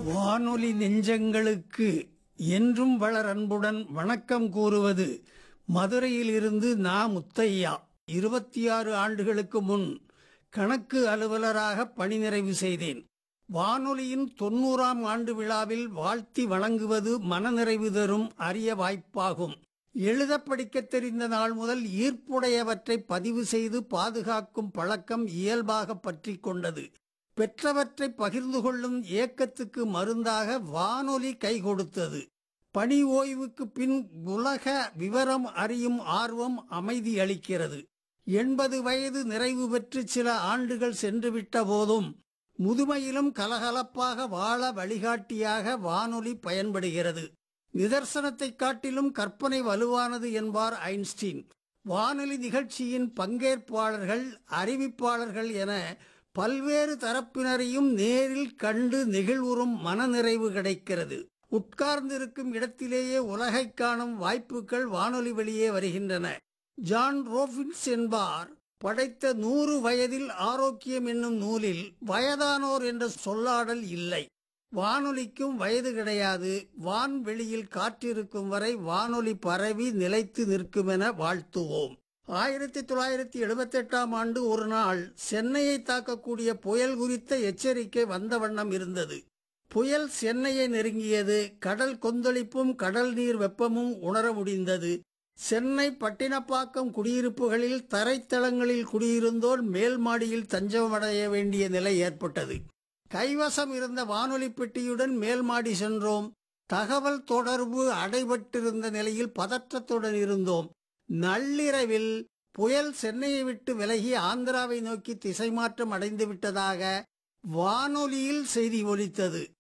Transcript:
வானொலி நெஞ்சங்களுக்கு என்றும் வளர் அன்புடன் வணக்கம் கூறுவது மதுரையிலிருந்து நா முத்தையா இருபத்தி ஆறு ஆண்டுகளுக்கு முன் கணக்கு அலுவலராக பணி நிறைவு செய்தேன் வானொலியின் தொன்னூறாம் ஆண்டு விழாவில் வாழ்த்தி வழங்குவது மனநிறைவு தரும் அரிய வாய்ப்பாகும் எழுத படிக்கத் தெரிந்த நாள் முதல் ஈர்ப்புடையவற்றை பதிவு செய்து பாதுகாக்கும் பழக்கம் இயல்பாக பற்றி கொண்டது பெற்றவற்றை பகிர்ந்து கொள்ளும் ஏக்கத்துக்கு மருந்தாக வானொலி கை கொடுத்தது பணி ஓய்வுக்கு பின் உலக விவரம் அறியும் ஆர்வம் அமைதி அளிக்கிறது எண்பது வயது நிறைவு பெற்று சில ஆண்டுகள் சென்றுவிட்ட போதும் முதுமையிலும் கலகலப்பாக வாழ வழிகாட்டியாக வானொலி பயன்படுகிறது நிதர்சனத்தைக் காட்டிலும் கற்பனை வலுவானது என்பார் ஐன்ஸ்டீன் வானொலி நிகழ்ச்சியின் பங்கேற்பாளர்கள் அறிவிப்பாளர்கள் என பல்வேறு தரப்பினரையும் நேரில் கண்டு நெகிழ்வுறும் மனநிறைவு கிடைக்கிறது உட்கார்ந்திருக்கும் இடத்திலேயே உலகைக் காணும் வாய்ப்புகள் வானொலி வெளியே வருகின்றன ஜான் ரோபின்ஸ் என்பார் படைத்த நூறு வயதில் ஆரோக்கியம் என்னும் நூலில் வயதானோர் என்ற சொல்லாடல் இல்லை வானொலிக்கும் வயது கிடையாது வான்வெளியில் காற்றிருக்கும் வரை வானொலி பரவி நிலைத்து நிற்கும் என வாழ்த்துவோம் ஆயிரத்தி தொள்ளாயிரத்தி எழுபத்தி எட்டாம் ஆண்டு ஒரு நாள் சென்னையை தாக்கக்கூடிய புயல் குறித்த எச்சரிக்கை வந்த வண்ணம் இருந்தது புயல் சென்னையை நெருங்கியது கடல் கொந்தளிப்பும் கடல் நீர் வெப்பமும் உணர முடிந்தது சென்னை பட்டினப்பாக்கம் குடியிருப்புகளில் தரைத்தளங்களில் குடியிருந்தோர் மேல் மாடியில் தஞ்சமடைய வேண்டிய நிலை ஏற்பட்டது கைவசம் இருந்த வானொலி பெட்டியுடன் மேல் மாடி சென்றோம் தகவல் தொடர்பு அடைபட்டிருந்த நிலையில் பதற்றத்துடன் இருந்தோம் நள்ளிரவில் புயல் சென்னையை விட்டு விலகி ஆந்திராவை நோக்கி திசை மாற்றம் அடைந்து விட்டதாக வானொலியில் செய்தி ஒலித்தது